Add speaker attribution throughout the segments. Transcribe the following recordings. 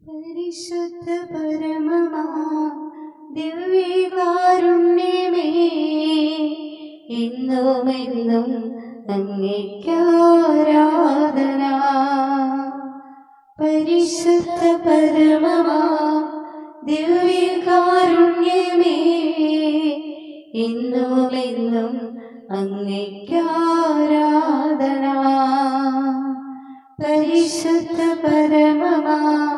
Speaker 1: പരിശുദ്ധ പരമമാ ദിവ്യകാരുണ്യമേ ഇന്നും എന്നും അങ്ങേക്കാരാധന പരിശുദ്ധ പരമമാ ദിവ്യകാരുണ്യമേ ഇന്നും എന്നും അങ്ങേക്കാരാധന പരിശുദ്ധ പരമമാ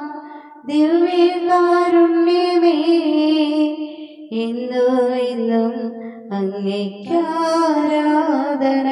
Speaker 1: ദിവ്യകാരുണ്യമേ എന്നും എന്നും അങ്ങേക്കാരാധന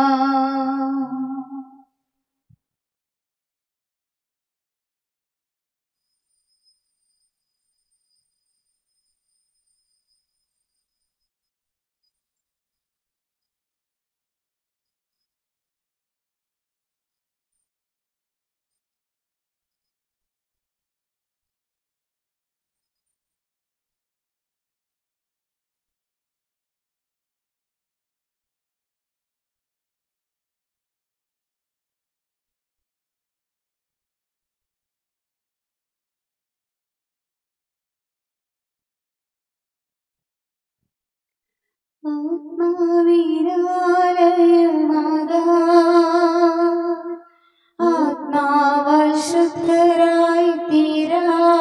Speaker 1: ആത്മാവിനാലയമാകാൻ ആത്മാവാൽ ശുദ്ധരായി തീരാ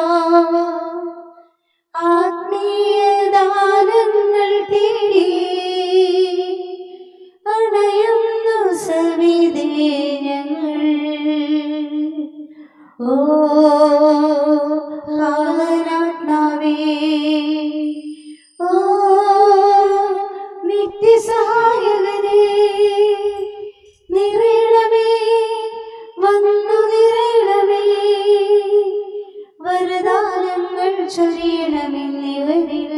Speaker 1: ആത്മീയ ദാനങ്ങൾ തേടി അണയുന്നു സവിതേ ഞങ്ങൾ ഓ പാവനാത്മാവേ ഓ നിത്യസഹായകനേ നിറയണമേ വന്നു നിറയണമേ വരദാനങ്ങൾ ചൊരിയണമെന്നിവരിൽ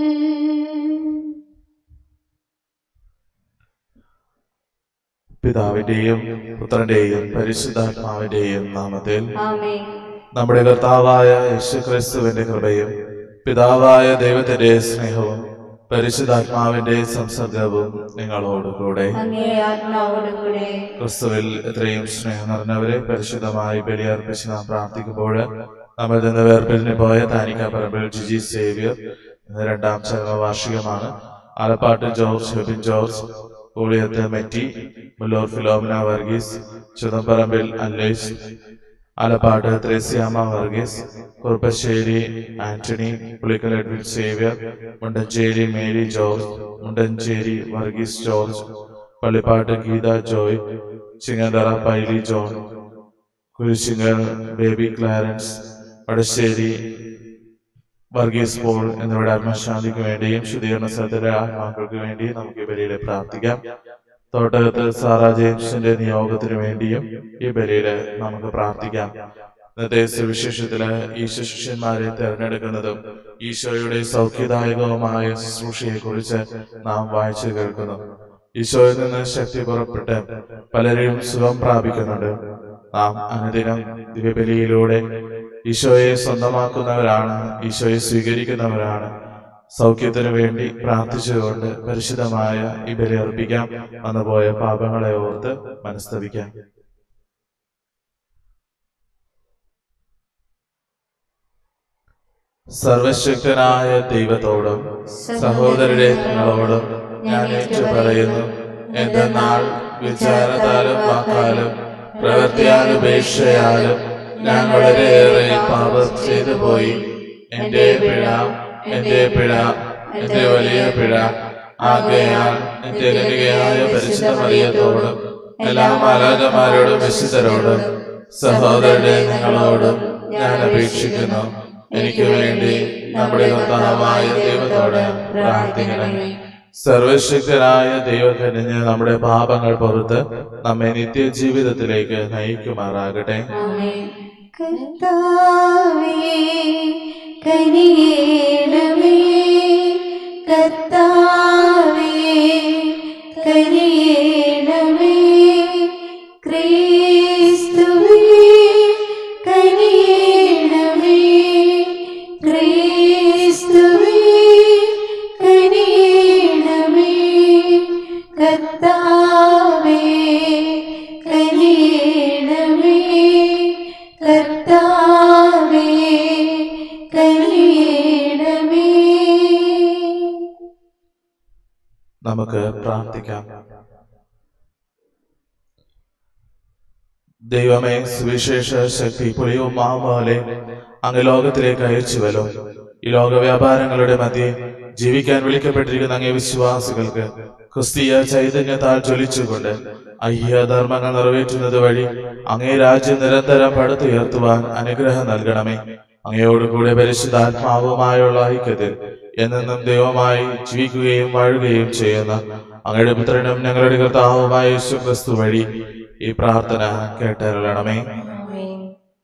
Speaker 2: പിതാവിന്റെയും പുത്രന്റെയും പരിശുദ്ധാത്മാവിന്റെയും നാമത്തിൽ
Speaker 1: ആമേൻ
Speaker 2: നമ്മുടെ കർത്താവായ യേശുക്രിസ്തുവിന്റെ കൃപയും പിതാവായ ദൈവത്തിന്റെ സ്നേഹവും പരിശുദ്ധാത്മാവിന്റെ സംസർഗവും നിങ്ങളോടുകൂടെ
Speaker 1: അങ്ങേ ആത്മാവോടുകൂടെ
Speaker 2: ക്രിസ്തുവിൽ എത്രയും സ്നേഹം നിറഞ്ഞവരെ പരിശുദ്ധമായി ബലിയർപ്പിച്ച് നാം പ്രാർത്ഥിക്കുമ്പോൾ നമ്മൾ നിന്ന് വേർപിരിഞ്ഞു പോയ താനിക്ക പറമ്പിൽ ജിജി സേവ്യർ ഇന്ന് രണ്ടാം ചരമവാർഷികമാണ് ആലപ്പാട്ട് ജോർജ് ഹെബിൻ ജോർജ് കൂളിയത്ത് മെറ്റി മുല്ലൂർ ഫിലോമിന വർഗീസ് ചുദംപറമ്പിൽ അല്ലേഷ് ആലപ്പാട് ത്രേസ്യാമ വർഗീസ് കുറുപ്പശ്ശേരി ആന്റണി പുളിക്കൽ എഡ്വിൻ സേവ്യർ മുണ്ടഞ്ചേരി മേരി ജോർജ് മുണ്ടഞ്ചേരി വർഗീസ് ജോർജ് പള്ളിപ്പാട്ട് ഗീത ജോയ് ചിങ്ങന്തറ പൈലി ജോൺ കുരിശിങ്ങൽ ബേബി ക്ലാരൻസ് വടശ്ശേരി വർഗീസ് പോൾ എന്നിവരുടെ ആത്മശാന്തിക്ക് വേണ്ടിയും ശുദ്ധീകരണ സ്ഥലത്തിലെ ആത്മാക്കൾക്ക് വേണ്ടിയും നമുക്ക് ഈ ബലിയിലെ പ്രാർത്ഥിക്കാം തോട്ടകത്ത് സാറാ ജെയിംസിന്റെ നിയോഗത്തിന് വേണ്ടിയും ഈ ബലിയില് നമുക്ക് പ്രാർത്ഥിക്കാം ഇന്നത്തെ സുവിശേഷത്തില് ഈശോ ശിഷ്യന്മാരെ തെരഞ്ഞെടുക്കുന്നതും ഈശോയുടെ സൗഖ്യദായകവുമായ ശുശ്രൂഷയെ കുറിച്ച് നാം വായിച്ചു കേൾക്കുന്നു ഈശോയിൽ നിന്ന് ശക്തി പുറപ്പെട്ട് പലരെയും സുഖം പ്രാപിക്കുന്നുണ്ട് നാം അനുദിനം ദിവ്യബലിയിലൂടെ ഈശോയെ സ്വന്തമാക്കുന്നവരാണ് ഈശോയെ സ്വീകരിക്കുന്നവരാണ് സൗഖ്യത്തിനു വേണ്ടി പ്രാർത്ഥിച്ചുകൊണ്ട് പരിശുദ്ധമായ ഈ ബലി അർപ്പിക്കാം വന്നുപോയ പാപങ്ങളെ ഓർത്ത് മനസ്തപിക്കാം സർവശക്തനായ ദൈവത്തോടും സഹോദരരെ നിങ്ങളോടും ഞാൻ ഏറ്റു പറയുന്നു എന്തെന്നാൽ വിചാരത്താലും വാക്കാലും പ്രവൃത്തിയാലും ഉപേക്ഷയാലും ഞാൻ വളരെയേറെ പാപം ചെയ്തു പോയി എന്റെ പിഴ എന്റെ പിഴ എന്റെ വലിയ പിഴ ആകയാൽ എന്റെ ലലികയായ പരിശുദ്ധ മറിയത്തോടും എല്ലാ മാലാകമാരോടും വിശുദ്ധരോടും സഹോദരരെ നിങ്ങളോടും ഞാൻ അപേക്ഷിക്കുന്നു എനിക്ക് വേണ്ടി നമ്മുടെ കർത്താവായ ദൈവത്തോട് പ്രാർത്ഥിക്കണമേ സർവശക്തനായ ദൈവകനിഞ്ഞ് നമ്മുടെ പാപങ്ങൾ പുറത്ത് നമ്മെ നിത്യജീവിതത്തിലേക്ക് നയിക്കുമാറാകട്ടെ
Speaker 1: ആമേൻ കർത്താവേ കനിയേണമേ കർത്താവേ കനിയേണമേ ക്രിസ്തുവേ കനിയേണമേ ക്രിസ്തുവേ കനിയേണമേ കർത്താവേ കനിയേണമേ കർത്താവേ കനിയേണമേ
Speaker 2: നമുക്ക് പ്രാർത്ഥിക്കാം ദൈവമേ സുവിശേഷ ശക്തി പുളിയും മാവാലെ അങ്ങ് ലോകത്തിലേക്ക് അയച്ചുവല്ലോ ഈ ലോക വ്യാപാരങ്ങളുടെ മധ്യേ ജീവിക്കാൻ വിളിക്കപ്പെട്ടിരിക്കുന്ന അങ്ങേ വിശ്വാസികൾക്ക് ക്രിസ്തീയ ചൈതന്യത്താൽ ജ്വലിച്ചുകൊണ്ട് അയ്യധർമ്മങ്ങൾ നിറവേറ്റുന്നത് വഴി അങ്ങേ രാജ്യം നിരന്തരം പടുത്തുയർത്തുവാൻ അനുഗ്രഹം നൽകണമേ അങ്ങയോട് കൂടെ പരിശുദ്ധാത്മാവുമായുള്ള ഐക്യത്തിൽ എന്നെന്നും ദൈവമായി ജീവിക്കുകയും വാഴുകയും ചെയ്യുന്ന അങ്ങയുടെ പുത്രനും ഞങ്ങളുടെ കർത്താവുമായ യേശു ക്രിസ്തു വഴി ഈ പ്രാർത്ഥന കേട്ടരുളണമേ
Speaker 1: ആമേൻ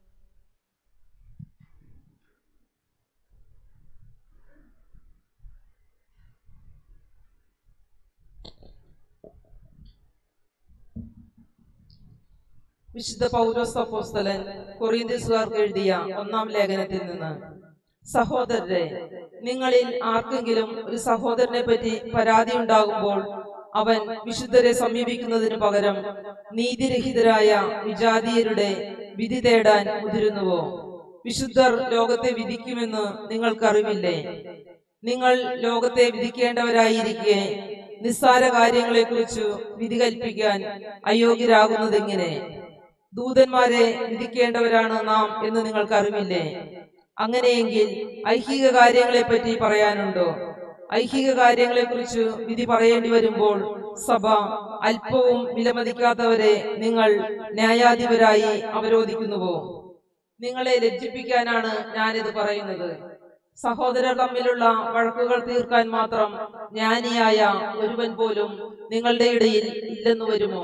Speaker 3: വിശുദ്ധ പൗലോസ് അപ്പോസ്തലൻ കൊറിയന്ത്യസുകാർക്ക് എഴുതിയ ഒന്നാം ലേഖനത്തിൽ നിന്ന് സഹോദരരെ നിങ്ങളിൽ ആർക്കെങ്കിലും ഒരു സഹോദരനെ പറ്റി പരാതി ഉണ്ടാകുമ്പോൾ അവൻ വിശുദ്ധരെ സമീപിക്കുന്നതിന് പകരം നീതിരഹിതരായ വിജാതീയരുടെ വിധി തേടാൻ മുതിരുന്നുവോ വിശുദ്ധർ ലോകത്തെ വിധിക്കുമെന്ന് നിങ്ങൾക്കറിവില്ലേ നിങ്ങൾ ലോകത്തെ വിധിക്കേണ്ടവരായിരിക്കെ നിസ്സാര കാര്യങ്ങളെക്കുറിച്ച് വിധി കൽപ്പിക്കാൻ അയോഗ്യരാകുന്നതെങ്ങനെ ദൂതന്മാരെ വിധിക്കേണ്ടവരാണ് നാം എന്ന് നിങ്ങൾക്ക് അറിവില്ലേ അങ്ങനെയെങ്കിൽ ഐഹിക കാര്യങ്ങളെ പറ്റി പറയാനുണ്ടോ ഐഹിക കാര്യങ്ങളെ കുറിച്ച് വിധി പറയേണ്ടി വരുമ്പോൾ സഭ അല്പവും വിലമതിക്കാത്തവരെ നിങ്ങൾ ന്യായാധിപരായി അവരോധിക്കുന്നുവോ നിങ്ങളെ ലജ്ജിപ്പിക്കാനാണ് ഞാനിത് പറയുന്നത് സഹോദരർ തമ്മിലുള്ള വഴക്കുകൾ തീർക്കാൻ മാത്രം ജ്ഞാനിയായ ഒരുവൻ പോലും നിങ്ങളുടെ ഇടയിൽ ഇല്ലെന്ന് വരുമോ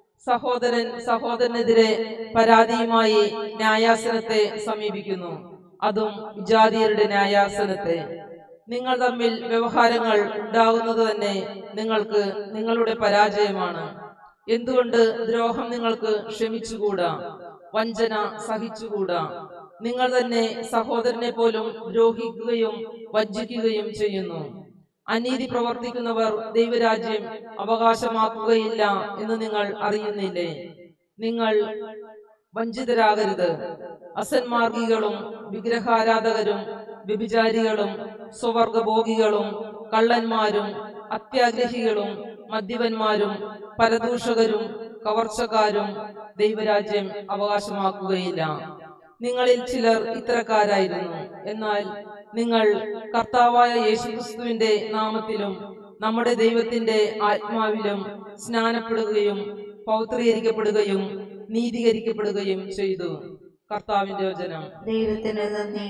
Speaker 3: സഹോദരൻ സഹോദരനെതിരെ പരാതിയുമായി ന്യായാസനത്തെ സമീപിക്കുന്നു അതും വിജാതീയരുടെ ന്യായാസനത്തെ നിങ്ങൾ തമ്മിൽ വ്യവഹാരങ്ങൾ ഉണ്ടാകുന്നത് തന്നെ നിങ്ങൾക്ക് നിങ്ങളുടെ പരാജയമാണ് എന്തുകൊണ്ട് ദ്രോഹം നിങ്ങൾക്ക് ക്ഷമിച്ചുകൂടാ വഞ്ചന സഹിച്ചുകൂടാ നിങ്ങൾ തന്നെ സഹോദരനെ പോലും ദ്രോഹിക്കുകയും വഞ്ചിക്കുകയും ചെയ്യുന്നു അനീതി പ്രവർത്തിക്കുന്നവർ ദൈവരാജ്യം അവകാശമാക്കുകയില്ല എന്ന് നിങ്ങൾ അറിയുന്നില്ലേ നിങ്ങൾ വഞ്ചിതരാകരുത് അസന്മാർഗികളും വിഗ്രഹാരാധകരും വ്യഭിചാരികളും സ്വവർഗഭോഗികളും കള്ളന്മാരും അത്യാഗ്രഹികളും മദ്യപന്മാരും പരദൂഷകരും കവർച്ചക്കാരും ദൈവരാജ്യം അവകാശമാക്കുകയില്ല നിങ്ങളിൽ ചിലർ ഇത്തരക്കാരായിരുന്നു എന്നാൽ നിങ്ങൾ കർത്താവായ യേശുക്രിസ്തുവിന്റെ നാമത്തിലും നമ്മുടെ ദൈവത്തിന്റെ ആത്മാവിലും സ്നാനപ്പെടുകയും പൗത്രീകരിക്കപ്പെടുകയും നീതീകരിക്കപ്പെടുകയും ചെയ്തു കർത്താവിന്റെ വചനം
Speaker 1: ദൈവത്തിന് നന്ദി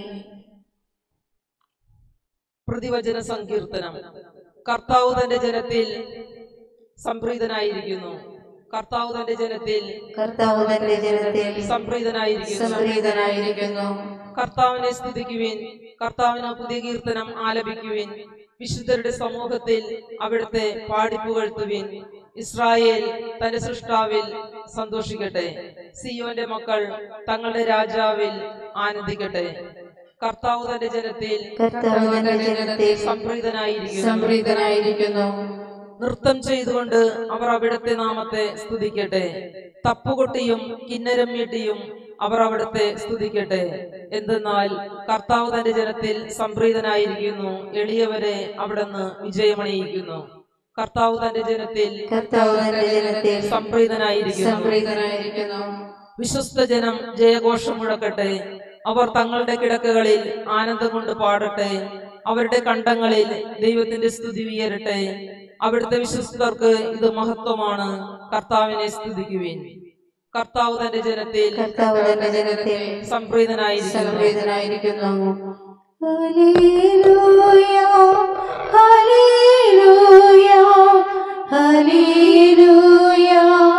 Speaker 3: പ്രതിവചന സങ്കീർത്തനം കർത്താവ് തന്റെ ജനത്തിൽ സംപ്രീതനായിരിക്കുന്നു കർത്താവ് തന്റെ ജനത്തിൽ
Speaker 1: കർത്താവ് തന്റെ ജനത്തിൽ
Speaker 3: സംപ്രീതനായിരിക്കുന്നു
Speaker 1: സംപ്രീതനായിരിക്കുന്നു
Speaker 3: കർത്താവിനെ സ്തുതിക്കുവിൻ കർത്താവിന് പുതിയ കീർത്തനം ആലപിക്കുവിൻ വിശുദ്ധരുടെ സമൂഹത്തിൽ അവിടുത്തെ പാടിപ്പുകഴ്ത്തുവിൻ ഇസ്രായേൽ തന്റെ സൃഷ്ടാവിൽ സന്തോഷിക്കട്ടെ സിയോന്റെ മക്കൾ തങ്ങളുടെ രാജാവിൽ ആനന്ദിക്കട്ടെ കർത്താവ് തന്റെ ജനത്തിൽ
Speaker 1: കർത്താവ് തന്റെ ജനത്തിൽ
Speaker 3: സംപ്രീതനായിരിക്കുന്നു
Speaker 1: സംപ്രീതനായിരിക്കുന്നു
Speaker 3: നൃത്തം ചെയ്തുകൊണ്ട് അവർ അവിടുത്തെ നാമത്തെ സ്തുതിക്കട്ടെ തപ്പുകൊട്ടിയും കിന്നരം മീട്ടിയും അവർ അവിടുത്തെ സ്തുതിക്കട്ടെ എന്തെന്നാൽ കർത്താവ് തന്റെ ജനത്തിൽ സംപ്രീതനായിരിക്കുന്നു എളിയവരെ അവിടുന്ന് വിജയമണിയിക്കുന്നു കർത്താവ് തന്റെ ജനത്തിൽ
Speaker 1: കർത്താവ് തന്റെ ജനത്തിൽ
Speaker 3: സംപ്രീതനായിരിക്കുന്നു
Speaker 1: സംപ്രീതനായിരിക്കുന്നു
Speaker 3: വിശ്വസ്ത ജനം ജയഘോഷം മുഴക്കട്ടെ അവർ തങ്ങളുടെ കിടക്കകളിൽ ആനന്ദം കൊണ്ട് പാടട്ടെ അവരുടെ കണ്ടങ്ങളിൽ ദൈവത്തിന്റെ സ്തുതി ഉയരട്ടെ അവിടുത്തെ വിശ്വസ്തർക്ക് ഇത് മഹത്വമാണ് കർത്താവിനെ സ്തുതിക്കുവിൻ കർത്താവ് തന്റെ ജനത്തിൽ
Speaker 1: കർത്താവ് തന്റെ ജനത്തിൽ
Speaker 3: സംപ്രീതനായിരിക്കുന്നു
Speaker 1: സംപ്രീതനായിരിക്കുന്നു ഹല്ലേലൂയ ഹല്ലേലൂയ ഹല്ലേലൂയ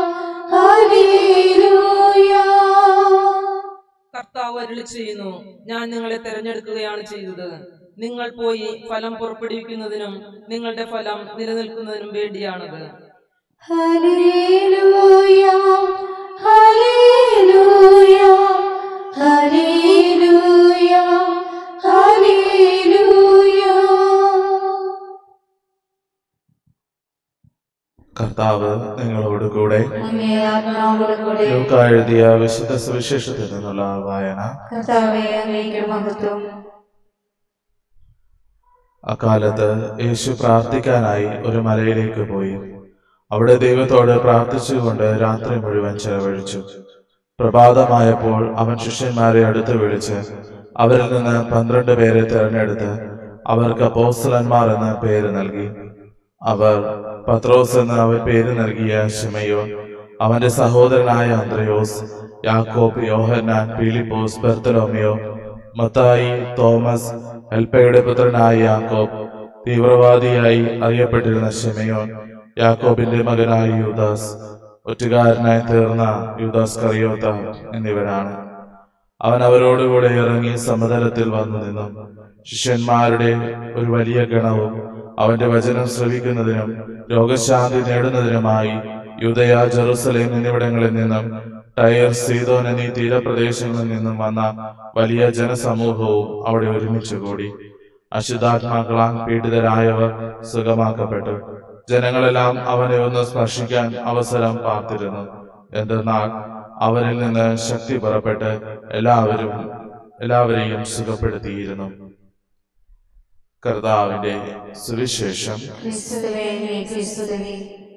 Speaker 1: ഹല്ലേലൂയ
Speaker 3: കർത്താവ് അരുളി ചെയ്യുന്നു ഞാൻ നിങ്ങളെ തെരഞ്ഞെടുക്കുകയാണ് ചെയ്തത് നിങ്ങൾ പോയി ഫലം പുറപ്പെടുവിക്കുന്നതിനും നിങ്ങളുടെ ഫലം നിലനിൽക്കുന്നതിനും വേണ്ടിയാണത്
Speaker 1: ഹല്ലേലൂയ ഹല്ലേലൂയ ഹല്ലേലൂയ ഹല്ലേലൂയ
Speaker 2: കർത്താവ് നിങ്ങളോട് കൂടെ
Speaker 1: അങ്ങേ ആത്മാവോട് കൂടെ
Speaker 2: ലൂക്ക എഴുതിയ വിശുദ്ധ സുവിശേഷത്തിൽ നിന്നുള്ള വായന
Speaker 1: കർത്താവെ അങ്ങേക്ക് മഹത്വം
Speaker 2: അക്കാലത്ത് യേശു പ്രാർത്ഥിക്കാനായി ഒരു മലയിലേക്ക് പോയി അവിടെ ദൈവത്തോട് പ്രാർത്ഥിച്ചുകൊണ്ട് രാത്രി മുഴുവൻ ചെലവഴിച്ചു പ്രഭാതമായപ്പോൾ അവൻ ശിഷ്യന്മാരെ അടുത്ത് വിളിച്ച് അവരിൽ നിന്ന് പന്ത്രണ്ട് പേരെ തിരഞ്ഞെടുത്ത് അവർക്ക് അപ്പോസ്തലന്മാർ എന്ന പേര് നൽകി അവർ പത്രോസ് എന്ന് അവർ പേര് നൽകിയ ശിമയോൻ അവന്റെ സഹോദരനായ അന്ത്രയോസ് യാക്കോബ് യോഹന്നാൻ ഫിലിപ്പോസ് ബർത്തലോമിയോ മത്തായി തോമസ് എൽപ്പയുടെ പുത്രനായ യാക്കോബ് തീവ്രവാദിയായി അറിയപ്പെട്ടിരുന്ന ശിമയോൻ യാക്കോബിന്റെ മകനായ യൂദാസ് ഒറ്റുകാരനായി തീർന്ന യൂദാസ് കറിയോത്ത എന്നിവരാണ് അവൻ അവരോടുകൂടെ ഇറങ്ങി സമതലത്തിൽ വന്നു നിന്നു ശിഷ്യന്മാരുടെ ഒരു വലിയ ഗണവും അവന്റെ വചനം ശ്രവിക്കുന്നതിനും രോഗശാന്തി നേടുന്നതിനുമായി യൂതയ ജെറുസലേം എന്നിവിടങ്ങളിൽ നിന്നും ടയർ സീതോൻ എന്നീ തീരപ്രദേശങ്ങളിൽ നിന്നും വന്ന വലിയ ജനസമൂഹവും അവിടെ ഒരുമിച്ച് കൂടി അശുദ്ധാത്മാക്കളാൽ പീഡിതരായവർ സുഖമാക്കപ്പെട്ടു ജനങ്ങളെല്ലാം അവനെ ഒന്ന് സ്പർശിക്കാൻ അവസരം പാർത്തിരുന്നു എന്തെന്നാൽ അവരിൽ നിന്ന് ശക്തി പുറപ്പെട്ട് എല്ലാവരും എല്ലാവരെയും സുഖപ്പെടുത്തിയിരുന്നു കർത്താവിന്റെ സുവിശേഷം
Speaker 1: ക്രിസ്തുവേ ക്രിസ്തുവേ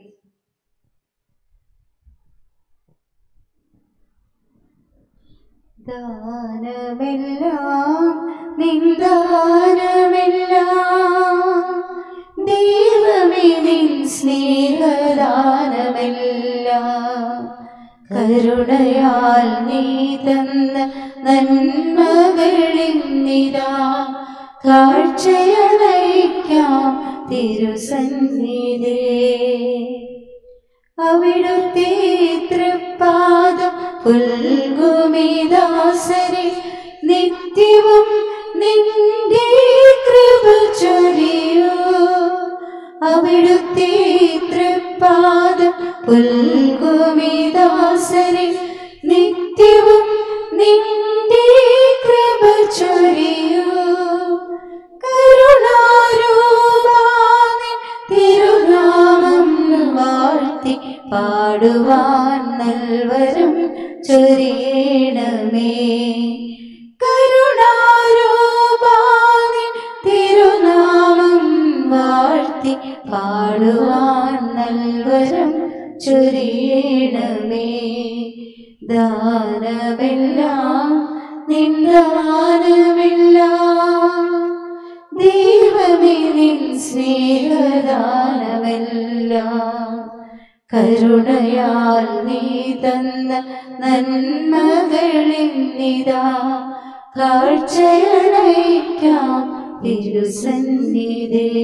Speaker 1: ദാനമെല്ലാം നിന്ദാനമെല്ലാം ദൈവമേ നിൻ സ്നേഹദാനമെല്ലാം കരുണയാൽ നീ തന്ന നന്മകളിന്നിതാ കാഴ്ചയണയ്ക്കാം തിരുസന്നിധേ അവിടുത്തെ തൃപ്പാദം പുൽകുമിദാസരെ നിത്യവും നിന്റെ കൃപ ചൊരിയൂ അവിടുത്തെ തൃപ്പാദം പുൽകുമിദാസരെ നിത്യവും നിന്റെ കൃപ ചൊരിയൂ കരുണാരൂപാനിൻ തിരുനാമം വാഴ്ത്തി പാടുവാൻ നൽവരും ചൊരിയണമേ കരുണാരൂപാനിൻ തിരുനാമം വാഴ്ത്തി പാടുവാൻ നൽവരും ചൊരിയണമേ ദാനമെല്ലാം നിന്ദാനമെല്ലാം ദൈവമേ നിൻ സ്നേഹദാനമെല്ലാം കരുണയാൽ നീ തന്ന നന്മകളിന്നിതാ കാഴ്ചയണയ്ക്കാം തിരുസന്നിധേ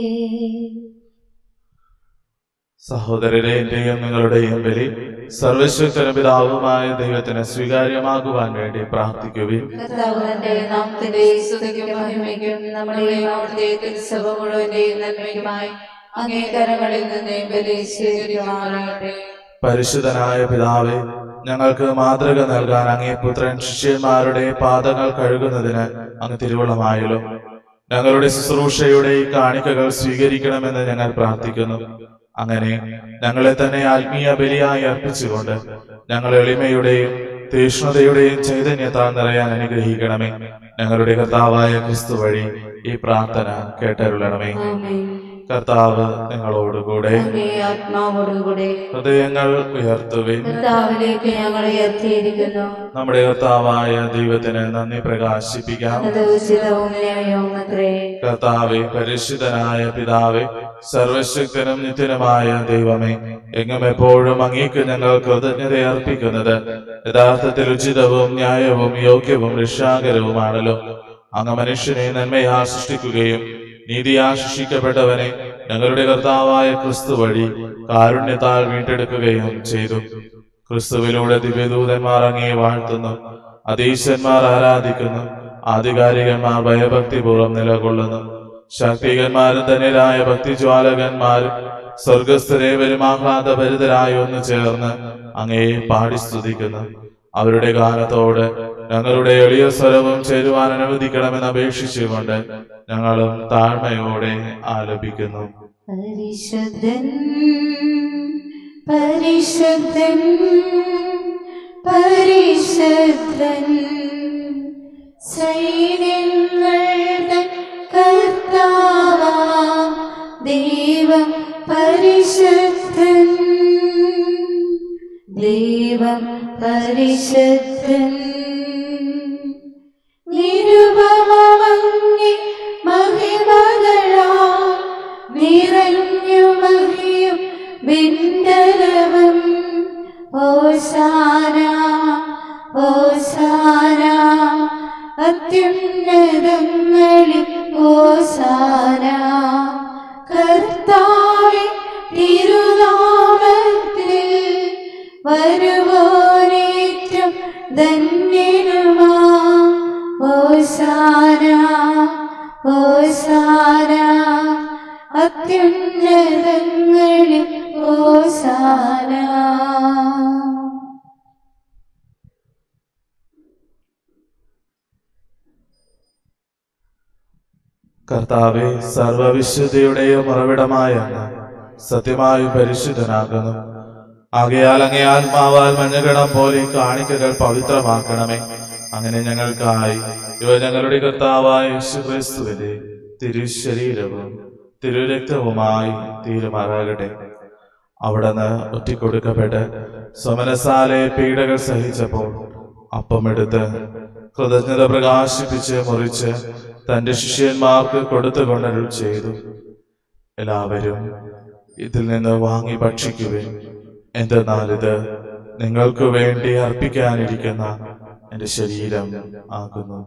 Speaker 2: സഹോദരരെ എന്റെയും നിങ്ങളുടെയും ബലി സർവശക്തന പിതാവുമായ ദൈവത്തിന് സ്വീകാര്യമാകുവാൻ വേണ്ടി പ്രാർത്ഥിക്കുവിൻ
Speaker 1: കർത്താവ് തന്റെ നാമത്തിന്റെ സ്തുതിക്കും മഹിമയ്ക്കും നമ്മുടെ അവിടുത്തെ തിരുസഭ മുഴുവന്റെയും നന്മയ്ക്കുമായി അംഗീകാരങ്ങളിൽ നിന്ന് ബലി സ്വീകരിക്കുമാറാകട്ടെ
Speaker 2: പരിശുദ്ധനായ പിതാവേ ഞങ്ങൾക്ക് മാതൃക നൽകാൻ അങ്ങേ പുത്രൻ ശിഷ്യന്മാരുടെ പാദങ്ങൾ കഴുകുന്നതിന് അങ്ങ് തിരുവുള്ളമായല്ലോ ഞങ്ങളുടെ ശുശ്രൂഷയുടെ ഈ കാണിക്കകൾ സ്വീകരിക്കണമെന്ന് ഞങ്ങൾ പ്രാർത്ഥിക്കുന്നു അങ്ങനെ ഞങ്ങളെ തന്നെ ആത്മീയ ബലിയായി അർപ്പിച്ചുകൊണ്ട് ഞങ്ങൾ എളിമയുടെയും തീഷ്ണതയുടെയും ചൈതന്യത്താൽ നിറയാൻ അനുഗ്രഹിക്കണമേ ഞങ്ങളുടെ കർത്താവായ ക്രിസ്തു വഴി ഈ പ്രാർത്ഥന കേട്ടരുളണമേ
Speaker 1: ആമേൻ
Speaker 2: കർത്താവ് നിങ്ങളോടുകൂടെ
Speaker 1: അങ്ങേ ആത്മാവോടുകൂടെ
Speaker 2: ഹൃദയങ്ങൾ ഉയർത്തുവിൻ
Speaker 1: കർത്താവിലേക്ക് ഞങ്ങൾ ഉയർത്തിയിരിക്കുന്നു
Speaker 2: നമ്മുടെ കർത്താവായ ദൈവത്തിന് നന്ദി പ്രകാശിപ്പിക്കാം
Speaker 1: അത് ഉചിതവും ന്യായവും അത്രേ
Speaker 2: കർത്താവെ പരിശുദ്ധനായ പിതാവെ സർവശക്തനും നിത്യനുമായ ദൈവമേ എങ്ങും എപ്പോഴും അങ്ങേക്ക് ഞങ്ങൾ കൃതജ്ഞത അർപ്പിക്കുന്നത് യഥാർത്ഥത്തിൽ ഉചിതവും ന്യായവും യോഗ്യവും രക്ഷാകരവുമാണല്ലോ അങ്ങ് മനുഷ്യനെ നന്മയാ സൃഷ്ടിക്കുകയും നീതിയാ ശിക്ഷിക്കപ്പെട്ടവനെ ഞങ്ങളുടെ കർത്താവായ ക്രിസ്തു വഴി കാരുണ്യത്താൽ വീണ്ടെടുക്കുകയും ചെയ്തു ക്രിസ്തുവിലൂടെ ദിവ്യദൂതന്മാർ അങ്ങേ വാഴ്ത്തുന്നു അതീശന്മാർ ആരാധിക്കുന്നു ആധികാരികന്മാർ ഭയഭക്തിപൂർവ്വം നിലകൊള്ളുന്നു ശക്തികന്മാരും ധന്യരായ ഭക്തിജ്വാലകന്മാരും സ്വർഗസ്ഥരേവരും ആഹ്ലാദഭരിതരായി ഒന്ന് ചേർന്ന് അങ്ങയെ പാടി സ്തുതിക്കുന്നു അവരുടെ ഗാനത്തോട് ഞങ്ങളുടെ എളിയ സ്വരവും ചേരുവാൻ അനുവദിക്കണമെന്ന് അപേക്ഷിച്ചുകൊണ്ട് ഞങ്ങളും താഴ്മയോടെ ആലപിക്കുന്നു
Speaker 1: പരിശുദ്ധൻ പരിശുദ്ധൻ പരിശുദ്ധൻ സൈന്യങ്ങൾ തൻ കർത്താവ് പരിശുദ്ധൻ നിരുപമങ്ങി മഹിമകളാ നിറഞ്ഞു മഹിയും വിണ്ടലവും ഓശാന ഓശാന അത്യുന്നതങ്ങളിൽ ഓശാന കർത്താവെ തിരുനാമത്തിൽ വരുവോരേറ്റം ധന്യനുമാ ഓശാന ഓശാന അത്യുന്നതങ്ങളിൽ ഓശാന
Speaker 2: കർത്താവെ സർവവിശുദ്ധിയുടെയും ഉറവിടമായ അങ്ങ് സത്യമായും പരിശുദ്ധനാകുന്നു ആകയാൽ അങ്ങേ ആത്മാവാൽ മഞ്ഞകണം പോലെ കാണിക്കകൾ പവിത്രമാക്കണമേ അങ്ങനെ ഞങ്ങൾക്കായി ഇവ ഞങ്ങളുടെ കർത്താവായ യേശുക്രിസ്തുവിന്റെ തിരുശരീരവും തിരുരക്തവുമായി തീരുമാറാകട്ടെ അവിടുന്ന് ഒറ്റിക്കൊടുക്കപ്പെട്ട് സ്വമനസാലെ പീഡകൾ സഹിച്ചപ്പോൾ അപ്പമെടുത്ത് കൃതജ്ഞത പ്രകാശിപ്പിച്ച് മുറിച്ച് തന്റെ ശിഷ്യന്മാർക്ക് കൊടുത്തുകൊണ്ടരുൾ ചെയ്തു എല്ലാവരും ഇതിൽ നിന്ന് വാങ്ങി ഭക്ഷിക്കുവിൻ എന്തെന്നാൽ ഇത് നിങ്ങൾക്ക് വേണ്ടി അർപ്പിക്കാനിരിക്കുന്ന എന്റെ ശരീരം ആകുന്നു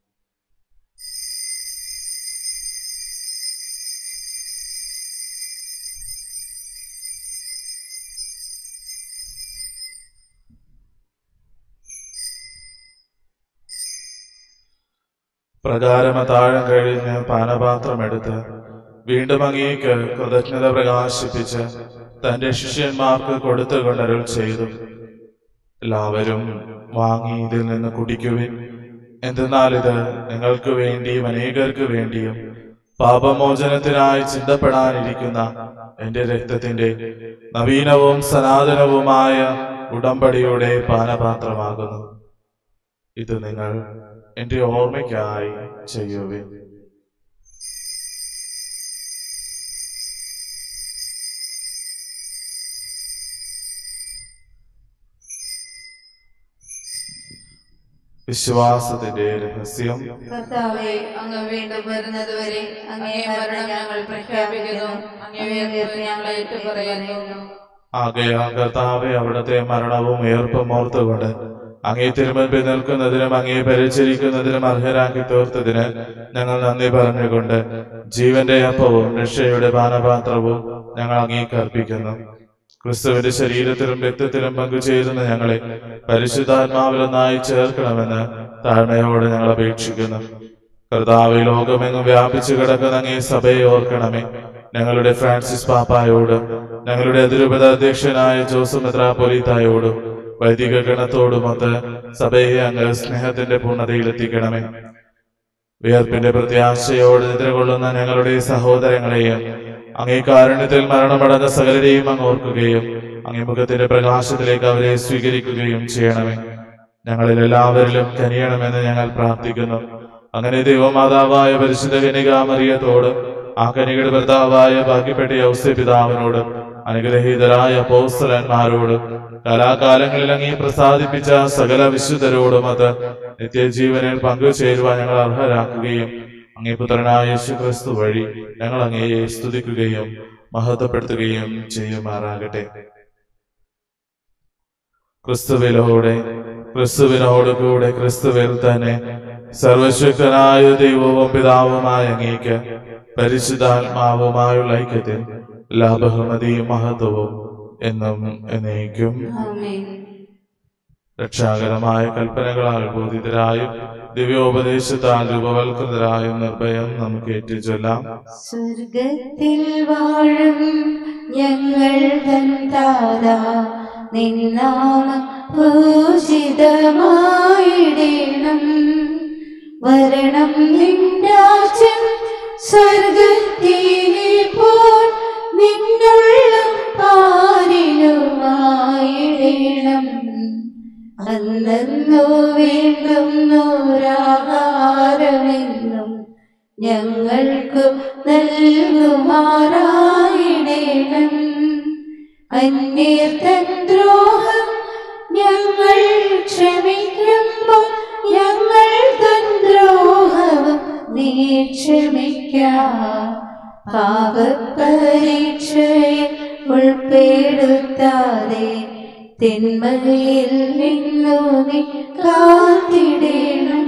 Speaker 2: പ്രകാരം താഴം കഴിഞ്ഞ് പാനപാത്രമെടുത്ത് വീണ്ടും അങ്ങേക്ക് കൃതജ്ഞത പ്രകാശിപ്പിച്ച് തന്റെ ശിഷ്യന്മാർക്ക് കൊടുത്തുകൊണ്ടരുൾ ചെയ്തു എല്ലാവരും വാങ്ങി ഇതിൽ നിന്ന് കുടിക്കുവിൻ എന്തെന്നാൽ ഇത് നിങ്ങൾക്ക് വേണ്ടിയും അനേകർക്ക് വേണ്ടിയും പാപമോചനത്തിനായി ചിന്തപ്പെടാനിരിക്കുന്ന എന്റെ രക്തത്തിന്റെ നവീനവും സനാതനവുമായ ഉടമ്പടിയുടെ പാനപാത്രമാകുന്നു ഇത് നിങ്ങൾ എന്റെ ഓർമ്മയ്ക്കായി ചെയ്യുവിൻ വിശ്വാസത്തിന്റെ രഹസ്യം
Speaker 1: കർത്താവെ അങ്ങ് വീണ്ടും വരുന്നത് വരെ അങ്ങേ മരണം ഞങ്ങൾ പ്രഖ്യാപിക്കുന്നു അങ്ങേ ഉയർപ്പ് ഞങ്ങൾ ഏറ്റുപറയുന്നു
Speaker 2: ആകയാ കർത്താവെ അവിടുത്തെ മരണവും ഉയർപ്പും ഓർത്തുകൊണ്ട് അങ്ങേ തിരുമുൻപിൽ നിൽക്കുന്നതിനും അങ്ങേ പരിചരിക്കുന്നതിനും അർഹരാക്കി തീർത്തതിന് ഞങ്ങൾ നന്ദി പറഞ്ഞുകൊണ്ട് ജീവന്റെ അപ്പവും രക്ഷയുടെ പാനപാത്രവും ഞങ്ങൾ അങ്ങേക്ക് അർപ്പിക്കുന്നു ക്രിസ്തുവിന്റെ ശരീരത്തിലും രക്തത്തിലും പങ്കുചേരുന്ന ഞങ്ങളെ പരിശുദ്ധാത്മാവിലൊന്നായി ചേർക്കണമെന്ന് താഴ്മയോട് ഞങ്ങൾ അപേക്ഷിക്കുന്നു കർത്താവ് ലോകമെങ്ങും വ്യാപിച്ചു കിടക്കുന്ന അങ്ങേ സഭയെ ഓർക്കണമേ ഞങ്ങളുടെ ഫ്രാൻസിസ് പാപ്പായോടും ഞങ്ങളുടെ അതിരൂപത അധ്യക്ഷനായ ജോസഫ് മെത്രാപൊലീത്തായോടും വൈദിക ഗണത്തോടുമൊത്ത് സഭയെ അങ്ങ് സ്നേഹത്തിന്റെ പൂർണ്ണതയിലെത്തിക്കണമേ വിയർപ്പിന്റെ പ്രത്യാശയോട് നിദ്രകൊള്ളുന്ന ഞങ്ങളുടെ സഹോദരങ്ങളെയും അങ്ങേ കാരുണ്യത്തിൽ മരണമടഞ്ഞ സകലരെയും അങ്ങ് ഓർക്കുകയും അങ്ങേ മുഖത്തിന്റെ പ്രകാശത്തിലേക്ക് അവരെ സ്വീകരിക്കുകയും ചെയ്യണമേ ഞങ്ങളിൽ എല്ലാവരിലും കനിയണമെന്ന് ഞങ്ങൾ പ്രാർത്ഥിക്കുന്നു അങ്ങനെ ദൈവമാതാവായ പരിശുദ്ധ കനികാമറിയത്തോട് ആ കനികയുടെ ഭർത്താവായ ബാക്കിപ്പെട്ട ഔസ്യ പിതാവിനോടും അനുഗ്രഹീതരായ പോസ്റ്റലന്മാരോടും കലാകാലങ്ങളിൽ അങ്ങേ പ്രസാദിപ്പിച്ച സകല വിശുദ്ധരോടും അത് നിത്യജീവനിൽ പങ്കുചേരുവാൻ ഞങ്ങൾ അർഹരാക്കുകയും അങ്ങേ പുത്രനായ യേശു ക്രിസ്തു വഴി ഞങ്ങൾ അങ്ങയെ സ്തുതിക്കുകയും മഹത്വപ്പെടുത്തുകയും ചെയ്യുമാറാകട്ടെ ക്രിസ്തുവിലൂടെ ക്രിസ്തുവിനോട് കൂടെ ക്രിസ്തുവിൽ തന്നെ സർവശക്തനായ ദൈവവും പിതാവുമായ അങ്ങേക്ക് പരിശുദ്ധാത്മാവുമായുള്ള ഐക്യത്തിൽ എല്ലാ ബഹുമതിയും മഹത്വവും എന്നും എന്നേക്കും
Speaker 1: ആമേൻ
Speaker 2: രക്ഷാകരമായ കൽപ്പനകളാൽ ബോധിതരായും ദിവ്യോപദേശത്താൽ രൂപവൽകൃതരായും നിർഭയം നമുക്ക് ഏറ്റുചൊല്ലാം
Speaker 1: സ്വർഗത്തിൽ വാഴും ഞങ്ങൾ തൻ താതാ നിന്നാമം പൂജിതമായിടേണം വരണം നിന്നാചം സ്വർഗത്തിലെ പോൽ നിന്നുള്ള പാലിലുമായിടേണം അന്നു വീണ്ടും നൂറാഹാരമെന്നും ഞങ്ങൾക്കു നൽകുമാറായിടേണം അന്യർത്തൻ ദ്രോഹം ഞങ്ങൾ ക്ഷമിക്കുമ്പോൾ ഞങ്ങൾ തൻ ദ്രോഹവും നീ ക്ഷമിക്കാം പാപപരീക്ഷയിൽ ഉൾപ്പെടുത്താതെ തിന്മയിൽ നിന്നു നീ കാത്തിടണം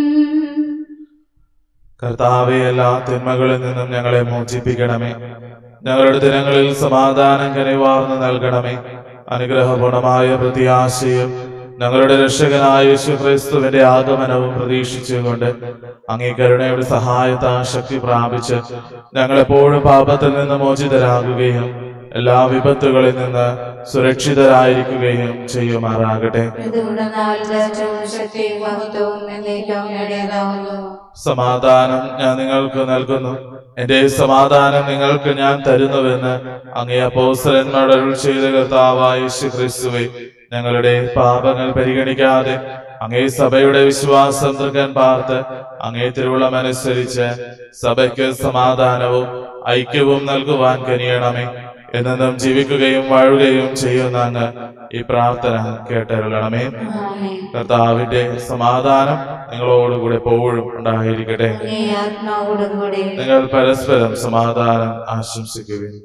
Speaker 2: കർത്താവെ എല്ലാ തിന്മകളിൽ നിന്നും ഞങ്ങളെ മോചിപ്പിക്കണമേ ഞങ്ങളുടെ ദിനങ്ങളിൽ സമാധാനം കനിവാർന്ന് നൽകണമേ അനുഗ്രഹപൂർണമായ പ്രത്യാശയും ഞങ്ങളുടെ രക്ഷകനായ യേശു ക്രിസ്തുവിന്റെ ആഗമനവും പ്രതീക്ഷിച്ചുകൊണ്ട് അങ്ങേ കരുണയുടെ സഹായത്താ ശക്തി പ്രാപിച്ച് ഞങ്ങളെപ്പോഴും പാപത്തിൽ നിന്ന് മോചിതരാകുകയും എല്ലാ വിപത്തുകളിൽ നിന്ന് സുരക്ഷിതരായിരിക്കുകയും ചെയ്യുമാറാകട്ടെ
Speaker 1: ഇതുകൊണ്ട് നാൽക്കും ശക്തിയും മഹത്വവും എന്നേക്കും നേടിയതാവുന്നു
Speaker 2: സമാധാനം ഞാൻ നിങ്ങൾക്ക് നൽകുന്നു എന്റെ സമാധാനം നിങ്ങൾക്ക് ഞാൻ തരുന്നുവെന്ന് അങ്ങേ അപ്പോസ്തലന്മാർ അരുൾ ചെയ്ത കർത്താവായ യേശു ക്രിസ്തുവെ ഞങ്ങളുടെ പാപങ്ങൾ പരിഗണിക്കാതെ അങ്ങേ സഭയുടെ വിശ്വാസം തൃക്കൻ പാർത്ത് അങ്ങേ തിരുവുളമനുസരിച്ച് സഭയ്ക്ക് സമാധാനവും ഐക്യവും നൽകുവാൻ കനിയണമേ എന്നും ജീവിക്കുകയും വാഴുകയും ചെയ്യുന്ന അങ്ങ് ഈ പ്രാർത്ഥന കേട്ടരുളണമേ
Speaker 1: ആമേൻ.
Speaker 2: കർത്താവിന്റെ സമാധാനം നിങ്ങളോടുകൂടെ എപ്പോഴും ഉണ്ടായിരിക്കട്ടെ
Speaker 1: ഈ ആത്മാവോടും കൂടി
Speaker 2: നിങ്ങൾ പരസ്പരം സമാധാനം ആശംസിക്കുകയും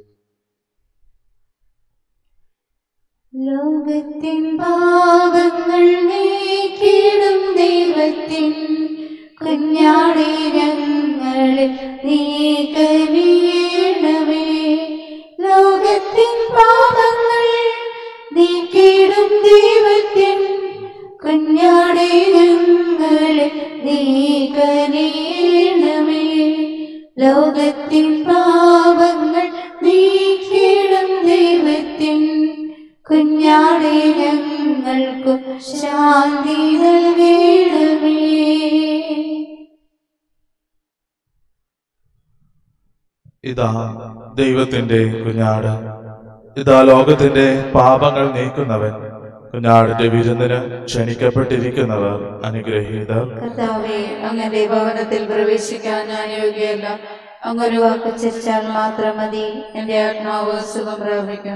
Speaker 1: ലോകത്തിൻ പാപങ്ങൾ നീക്കിടും ദൈവത്തിൻ കുഞ്ഞാടി ഞങ്ങളെ നീ കനിയണമേ ലോകത്തിൻ പാപങ്ങൾ നീക്കിടും ദൈവത്തിൻ കുഞ്ഞാടി ഞങ്ങളെ നീ കനിയണമേ ലോകത്തിൻ പാപങ്ങൾ നീക്കിടും ദൈവത്തിൻ കുഞ്ഞാടെ ഞങ്ങൾക്കു ശാന്തി നൽകണമേ
Speaker 2: ഇതാ ദൈവത്തിന്റെ കുഞ്ഞാട് ഇതാ ലോകത്തിന്റെ പാപങ്ങൾ നീക്കുന്നവൻ കുഞ്ഞാടിന്റെ വിരുന്നിന് ക്ഷണിക്കപ്പെട്ടിരിക്കുന്നവർ അനുഗ്രഹീതർ
Speaker 1: കർത്താവെ അങ്ങന്റെ ഭവനത്തിൽ പ്രവേശിക്കാൻ ഞാൻ യോഗ്യല്ല അങ്ങൊരു വാക്ക് ചരിച്ചാൽ മാത്രം മതി എന്റെ ആത്മാവ് സുഖം പ്രാപിക്കും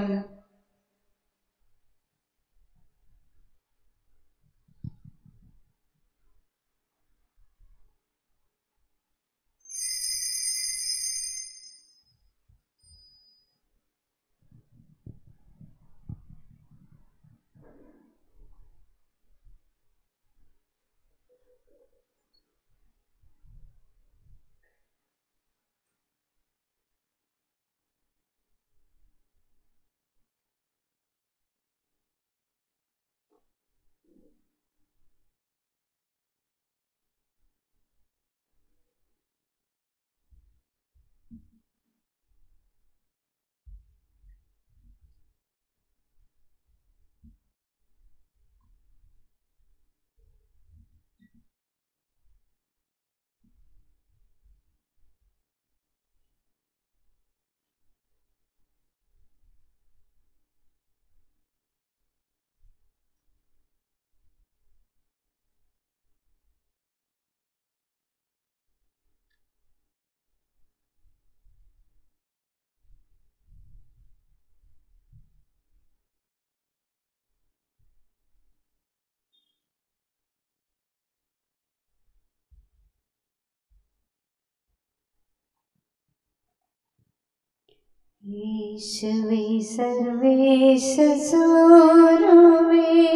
Speaker 1: ഈശവേ സർവേശ സൂനുവേ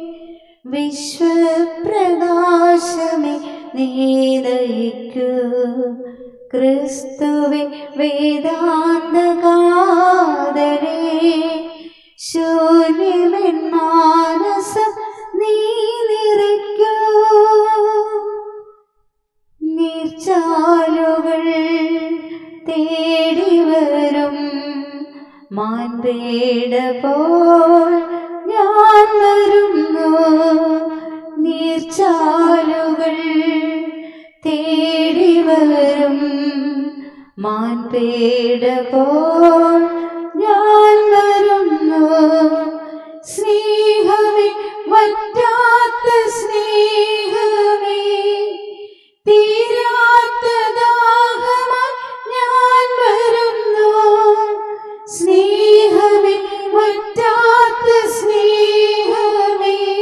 Speaker 1: വിശ്വപ്രകാശമേ നീ നയിക്കൂ ക്രിസ്തുവേ വേദാന്തകാതരേ ശൂന്യമെൻ മാനസം നീ നിറയ്ക്കൂ നീർച്ചാലുകൾ തേടി വരും മാൻപേട പോൽ ഞാൻ വരുന്നു നീർച്ചാലുകൾ തേടി വരും മാൻപേട പോൽ ഞാൻ വരുന്നു സ്നേഹമേ വറ്റാത്ത സ്നേഹമേ തീരാത്ത ദാഹമായി ഞാൻ വരുന്നു സ്നേഹമേ വറ്റാത്ത സ്നേഹമേ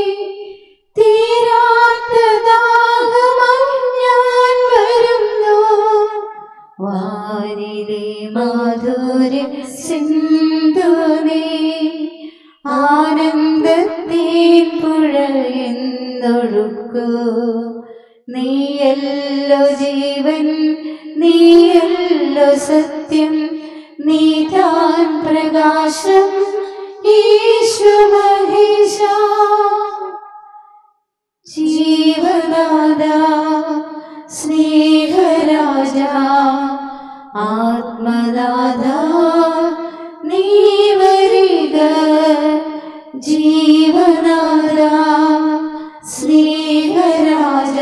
Speaker 1: വാനിലെ മാധുര്യ സിന്ധുനേ ആനന്ദത്തിൻ പുഴയെന്നൊഴുക്കൂ നീയല്ലോ ജീവൻ നീയല്ലോ സത്യം നീതാൻ പ്രകാശം ഈശോ മഹേശ ജീവനാദ സ്നേഹരാജ ആത്മനാഥ നീ വരിക ജീവനാദ സ്നേഹരാജ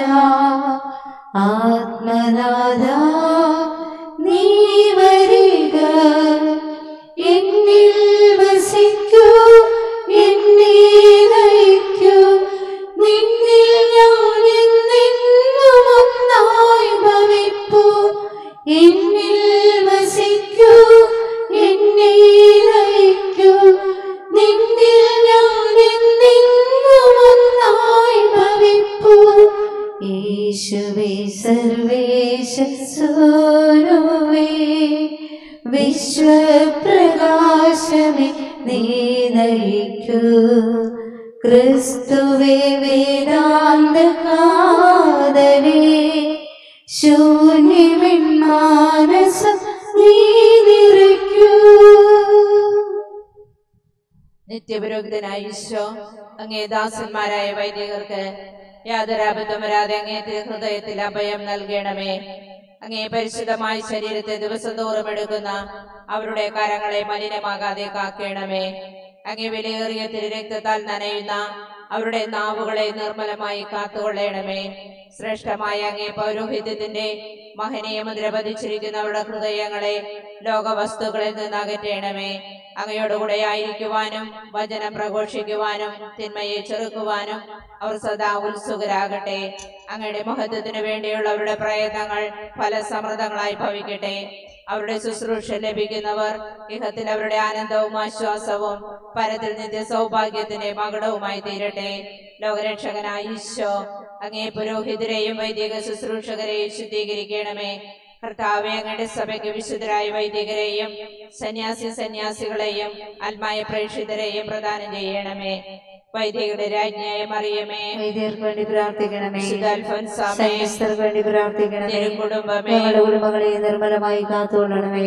Speaker 1: ആത്മനാഥ നീ വരിക എന്നിൽ വസിക്കൂ എന്നെ നയിക്കൂ നിന്നിൽ ഞാൻ എന്നെന്നും ഒന്നായി ഭവിപ്പൂ എന്നിൽ വസിക്കൂ എന്നെ നയിക്കൂ നിന്നിൽ ഞാൻ എന്നെന്നും ഒന്നായി ഭവിപ്പൂ യേശുവേ സർവേശ സൂനുവേ വിശ്വപ്രകാശമേ നീ നയിക്കൂ ക്രിസ്തുവേ വേദാന്ത കാതലേ ശൂന്യമിൻ മാനസം നീ നിറയ്ക്കൂ
Speaker 4: നിത്യപുരോഹിതനായ ഈശോ അങ്ങേ ദാസന്മാരായ വൈദികർക്ക് യാതൊരു അബദ്ധം വരാതെ അങ്ങേ ഹൃദയത്തിൽ അഭയം നൽകണമേ അങ്ങേ പരിശുദ്ധമായ ശരീരത്തെ ദിവസം തോറും എടുക്കുന്ന അവരുടെ കരങ്ങളെ മലിനമാകാതെ കാക്കണമേ അങ്ങേ വിലയേറിയ തിരുരക്തത്താൽ നനയുന്ന അവരുടെ നാവുകളെ നിർമ്മലമായി കാത്തുകൊള്ളണമേ ശ്രേഷ്ഠമായ അങ്ങേ പൗരോഹിത്യത്തിന്റെ മഹനീയ മുദ്ര പതിച്ചിരിക്കുന്നവരുടെ ഹൃദയങ്ങളെ ലോകവസ്തുക്കളിൽ നിന്ന് അകറ്റണമേ അങ്ങയോടുകൂടെ ആയിരിക്കുവാനും വചനം പ്രഘോഷിക്കുവാനും തിന്മയെ ചെറുക്കുവാനും അവർ സദാ ഉത്സുകരാകട്ടെ അങ്ങയുടെ മഹത്വത്തിന് വേണ്ടിയുള്ള അവരുടെ പ്രയത്നങ്ങൾ ഫലസമൃദ്ധങ്ങളായി ഭവിക്കട്ടെ അവരുടെ ശുശ്രൂഷ ലഭിക്കുന്നവർ ഇഹത്തിൽ അവരുടെ ആനന്ദവും ആശ്വാസവും പരത്തിൽ നിത്യ സൗഭാഗ്യത്തിന്റെ മകുടവുമായി തീരട്ടെ ലോകരക്ഷകനായ ഈശോ അങ്ങേ പുരോഹിതരെയും വൈദിക ശുശ്രൂഷകരെയും ശുദ്ധീകരിക്കണമേ കർത്താവെ അങ്ങയുടെ സഭയ്ക്ക് വിശുദ്ധരായ വൈദികരെയും സന്യാസി സന്യാസികളെയും ആത്മായ പ്രേക്ഷിതരെയും പ്രദാനം ചെയ്യണമേ വൈദികരുടെ രാജ്ഞിയായ മറിയമേ
Speaker 1: വൈദ്യർക്ക് വേണ്ടി പ്രാർത്ഥിക്കണമേ
Speaker 4: വിശുദ്ധ അൽഫോൻസാമേ,
Speaker 1: സന്യസ്തർക്ക് വേണ്ടി പ്രാർത്ഥിക്കണമേ
Speaker 4: തിരുക്കുടുംബമേ
Speaker 1: ഞങ്ങളുടെ കുടുംബങ്ങളെ നിർമ്മലമായി കാത്തുകൊള്ളണമേ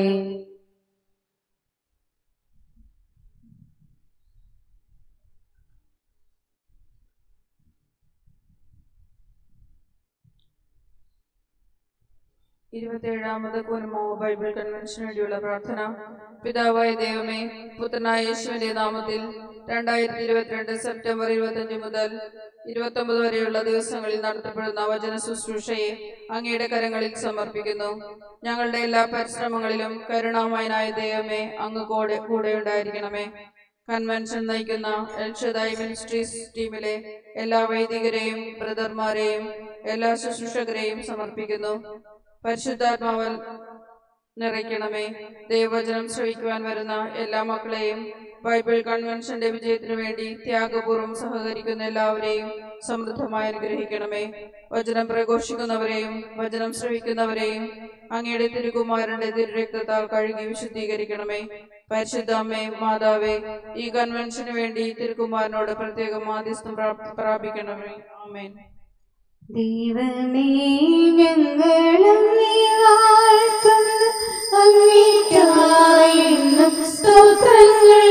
Speaker 5: ഇരുപത്തിയേഴാമത് കുനുമോ ബൈബിൾ കൺവെൻഷന് വേണ്ടിയുള്ള പ്രാർത്ഥന പിതാവായ ദൈവമേ പുത്രനായ യേശുവിന്റെ നാമത്തിൽ രണ്ടായിരത്തി ഇരുപത്തിരണ്ട് സെപ്റ്റംബർ ഇരുപത്തിയഞ്ച് മുതൽ ഇരുപത്തി ഒമ്പത് വരെയുള്ള ദിവസങ്ങളിൽ നടത്തപ്പെടുന്ന വചന ശുശ്രൂഷയെ അങ്ങയുടെ കരങ്ങളിൽ സമർപ്പിക്കുന്നു ഞങ്ങളുടെ എല്ലാ പരിശ്രമങ്ങളിലും കരുണാമയനായ ദൈവമേ അങ്ങ് കൂടെ കൂടെ ഉണ്ടായിരിക്കണമേ കൺവെൻഷൻ നയിക്കുന്ന എൽഷദായി മിനിസ്ട്രീസ് ടീമിലെ എല്ലാ വൈദികരെയും ബ്രദർമാരെയും എല്ലാ ശുശ്രൂഷകരെയും സമർപ്പിക്കുന്നു പരിശുദ്ധാത്മാവൽ നിറയ്ക്കണമേ ദൈവവചനം ശ്രവിക്കുവാൻ വരുന്ന എല്ലാ മക്കളെയും ബൈബിൾ കൺവെൻഷന്റെ വിജയത്തിനു വേണ്ടി ത്യാഗപൂർവ്വം സഹകരിക്കുന്ന എല്ലാവരെയും സമൃദ്ധമായി അനുഗ്രഹിക്കണമേ വചനം പ്രഘോഷിക്കുന്നവരെയും വചനം ശ്രവിക്കുന്നവരെയും അങ്ങയുടെ തിരുകുമാരന്റെ തിരുരക്തത്താൽ കഴുകി വിശുദ്ധീകരിക്കണമേ പരിശുദ്ധ അമ്മേ മാതാവേ ഈ കൺവെൻഷന് വേണ്ടി തിരുകുമാരനോട് പ്രത്യേകം മാധ്യസ്ഥം പ്രാപ്- പ്രാപിക്കണമേ ആമേൻ
Speaker 1: ദൈവമേ ഞങ്ങളും വാഴ്ത്തുന്നു അങ്ങേയ്ക്കായെന്നും സ്തോത്രങ്ങൾ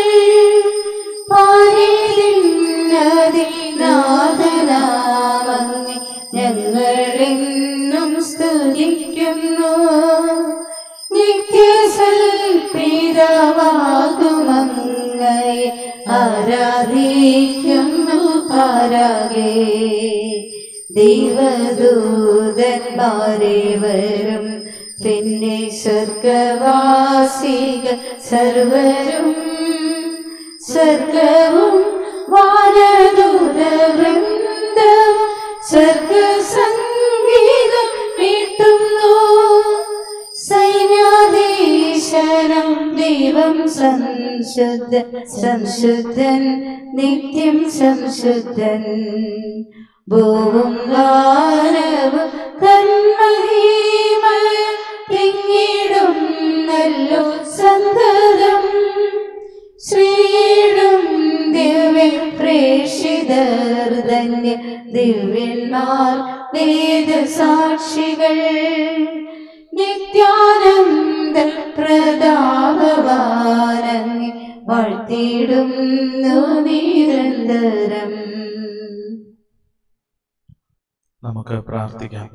Speaker 1: പാരിതിന്നതിനാഥനാമങ്ങെ ഞങ്ങളെന്നും സ്തുതിക്കുന്നു നിത്യസൽപിതവാകുമങ്ങയെ ആരാധിക്കുന്നു പാരാകേ ദൈവദൂതന്മാരെ വരും പിന്നെ സ്വർഗവാസികൾ സർവരും സ്വർഗവും വാനദൂതവൃന്ദവും സ്വർഗസംഗീതം മീട്ടുന്നു സൈന്യാധീശനം ദൈവം സംശുദ്ധ സംശുദ്ധൻ നിത്യം സംശുദ്ധൻ ഭൂവും വാനവും കന്മഹീമയ തിങ്ങി പാടുമല്ലോ സന്തതം ശ്രീടും ദിവ്യ പ്രേഷിതർ ധന്യ ദിവ്യന്മാർ വേദസാക്ഷികൾ നിത്യാനന്ദ പ്രതാപവാനങ്ങി വാഴ്ത്തിയിടുന്നു നിരന്തരം
Speaker 2: നമുക്ക് പ്രാർത്ഥിക്കാം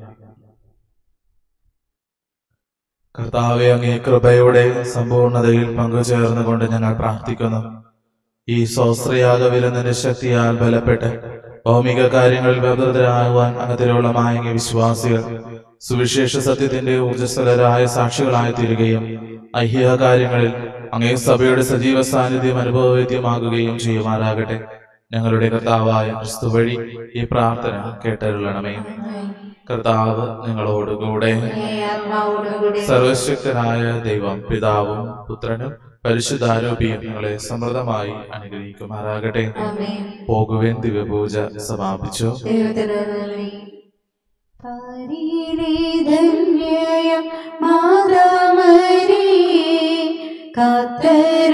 Speaker 2: കർത്താവെ അങ്ങേ കൃപയുടെ സമ്പൂർണതയിൽ പങ്കുചേർന്നുകൊണ്ട് ഞങ്ങൾ പ്രാർത്ഥിക്കുന്നു ഈ സ്വാശ്രയാഗ വിരുന്നിന്റെ ശക്തിയാൽ ബലപ്പെട്ട് ഭൗമിക കാര്യങ്ങളിൽ വ്യവതരാകുവാൻ അങ്ങത്തിലുള്ള മായങ്ങി വിശ്വാസികൾ സുവിശേഷ സത്യത്തിന്റെ ഊർജ്ജസ്വലരായ സാക്ഷികളായി തീരുകയും ഐഹിക കാര്യങ്ങളിൽ അങ്ങേ സഭയുടെ സജീവ സാന്നിധ്യം അനുഭവവേദ്യമാകുകയും ചെയ്യുമാറാകട്ടെ ഞങ്ങളുടെ കർത്താവായ ക്രിസ്തു വഴി ഈ പ്രാർത്ഥന കേട്ടരുളണമേ കർത്താവ് നിങ്ങളോടുകൂടെ
Speaker 1: ആത്മാവോടുകൂടി
Speaker 2: സർവശക്തനായ ദൈവം പിതാവും പുത്രനും പരിശുദ്ധാരൂപിയും നിങ്ങളെ സമൃദ്ധമായി അനുഗ്രഹിക്കുമാറാകട്ടെ
Speaker 1: ആമേൻ
Speaker 2: പോകുവേൻ ദിവ്യപൂജ സമാപിച്ചു
Speaker 1: ദൈവത്തിന് നന്ദി പാരിയിലെ ധന്യയ മാതാമരി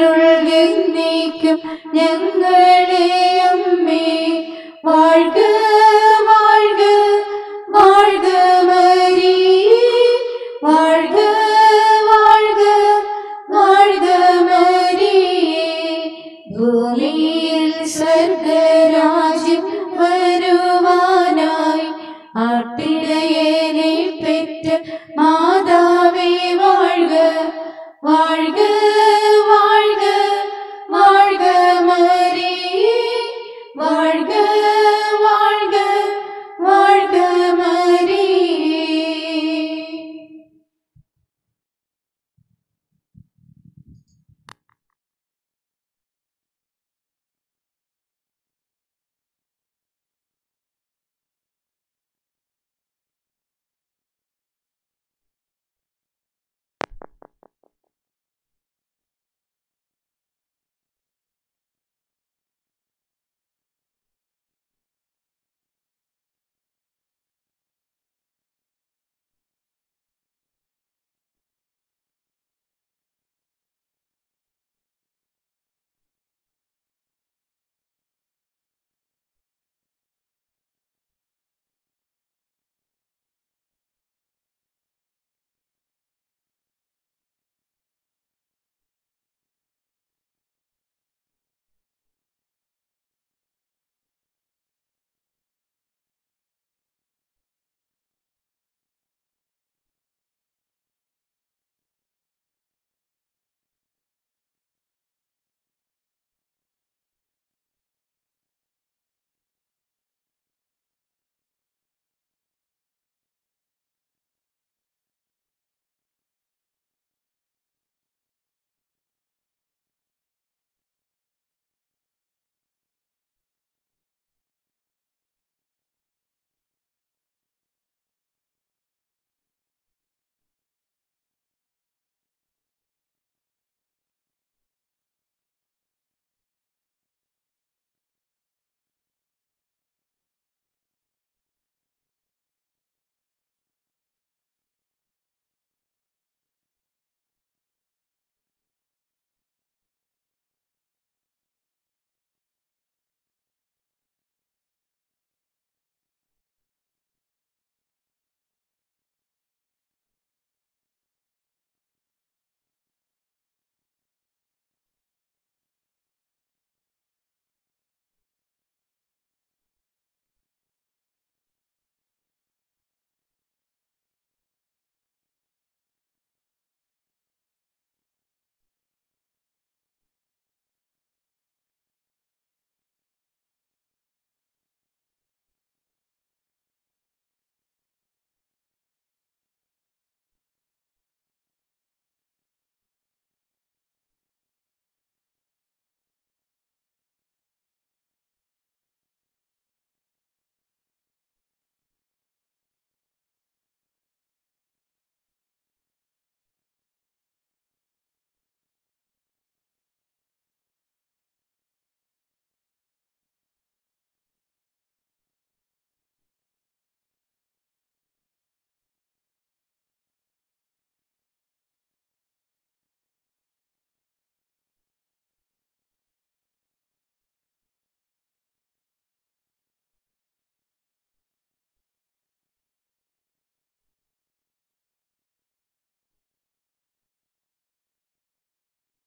Speaker 1: കാത്തരുൾ എന്നേക്കും ഞങ്ങളെ അമ്മേ വാഴ്ക